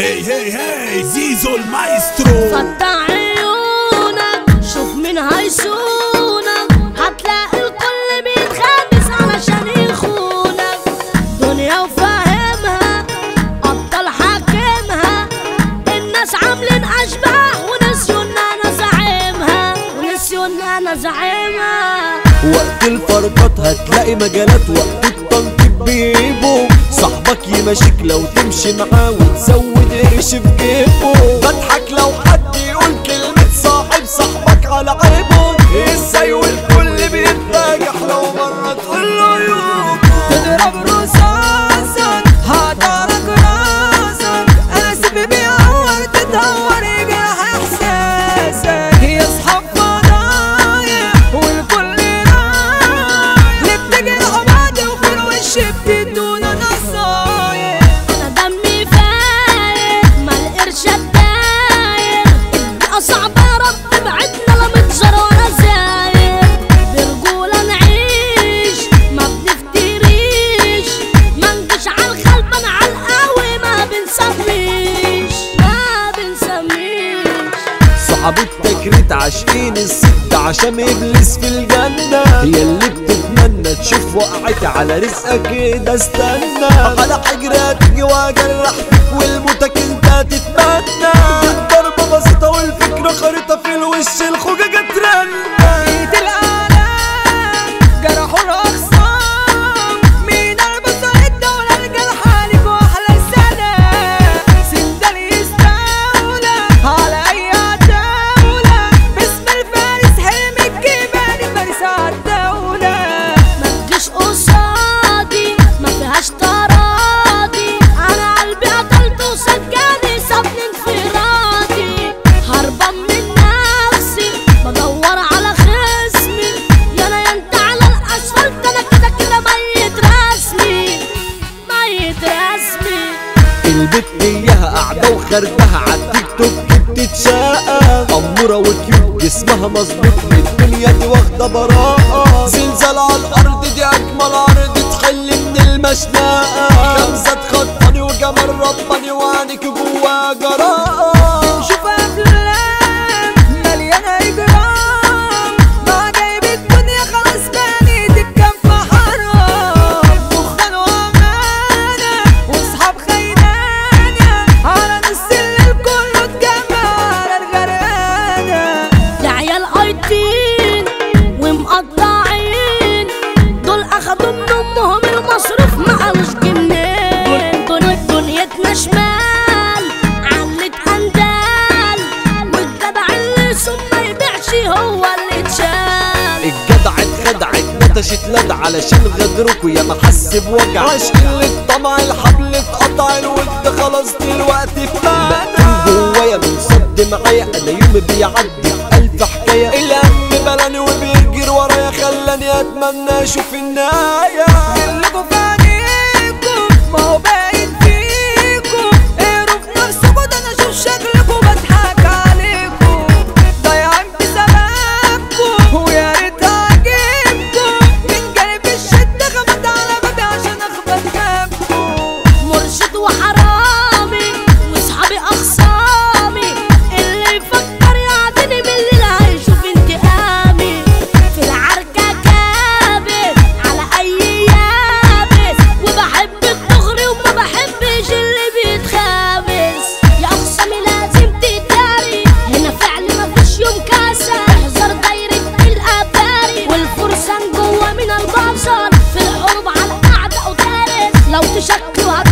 هي هي هي زيزو المايسترو فتح عيونك شوف مين هيسونك هتلاقي الكل بيتخابس علشان يخونك دنيا وفاهمها ابطال حاكمها الناس عاملين اشباح ونسيوا ان انا زعيمها ونسيوا ان انا زعيمها وقت الفرقات هتلاقي مجالات وقت التنطيط بيجيبه صاحبك يمشيك لو تمشي معاه وتزود قرش في جيبه بضحك لو حد يقول كلمة صاحب صاحبك على عيبه ازاي والكل بيتنجح لو مرة تقول له عيوبه تضرب رصاصك هعطارك راسك انا سيبي بيعور تدور يجرح احساسك يصحى فضايح والكل رايح اللي بتجرح بعض وفي الوش بتدونا نصايح انا دمي فايق ما القرشة داير البيئة صعبة يا رب ابعدنا لا متجر ولا زاير برجولة نعيش ما بنفتريش ما نجيش عالخلبان عالقوي ما بنسميش ما بنسميش صحاب التكريت عاشقين الست عشان ابليس في الجنة هي اللي بتتمنى تشوف وقعت على رزقك كده استنى على حجرة تيجي واجرح فيك والموتك انت تتمنى الضربة بسيطة والفكرة خريطة في الوش الخوجة جت رنة ايد الالام جرحوا الاخصام مين البصر الدولة الجرح عليك واحلى سنة سندال يستولى على اي دولة باسم الفارس حلم الجبال فارس عالدولة ما تجيش قصادي ما فيهاش تراضي انا قلبي قتلت وسجاني سابني انفرادي هربان من نفسي بدور على خصمي يا انا يا انت على الاسفلت انا كده كده ميت رسمي ميت رسمي البت اياها قاعدة وخربها عالتيك توك بتتشقى أمورة وكيوت جسمها مظبوط من الدنيا دي واخدة براءة زلزال على الأرض دي أجمل عرض تحل من المشنقة خمسة تخطني وجمال رباني وعينك جوا جراءة شوف افلام مليانه اجرام ما جايب الدنيا خلاص بانت الكام في حرام دخان وامانه واصحاب خيانه على نص الليل كله اتجمع على الغرقانه ده عيال ايتين ومقطعين دول اخدوا من امهم المصروف ما قالوش جنيه دول دنيتنا شمال علت اندال والجدع اللي ثم ما يبيعش هو اللي اتشال الجدع اتخدع اتنتشت لد علشان غدركوا يا محس بوجع عشق اللي الطمع الحبل اتقطع الود خلاص دلوقتي في معنى جوايا من صد معايا انا يومي بيعدي بألف حكاية الهم بلاني وبيجري ورايا خلاني اتمنى اشوف النهاية كلكوا في عينيكوا ما هو باين فيكوا اقروا في نفسكوا ده انا اشوف شكلكوا بضحك عليكوا ضايعين بسببكوا ويا ريت عاجبكوا من جانب الشدة خبط على بابي عشان اخبط جنبكوا مرشد وحرامي واصحابي اخصامي اللي يفكر يعدني بالليل هيشوف انتقامي في العركة كابت على اي يابس وبحب الدغري وما بحبش اللي بيتخابس يا اخصامي لازم تداري هنا فعل مفيش يوم كاسة احذر دايرة الاباري والفرسان جوا من البصر في الحروب على اعداء وتارس لو تشكلوا هت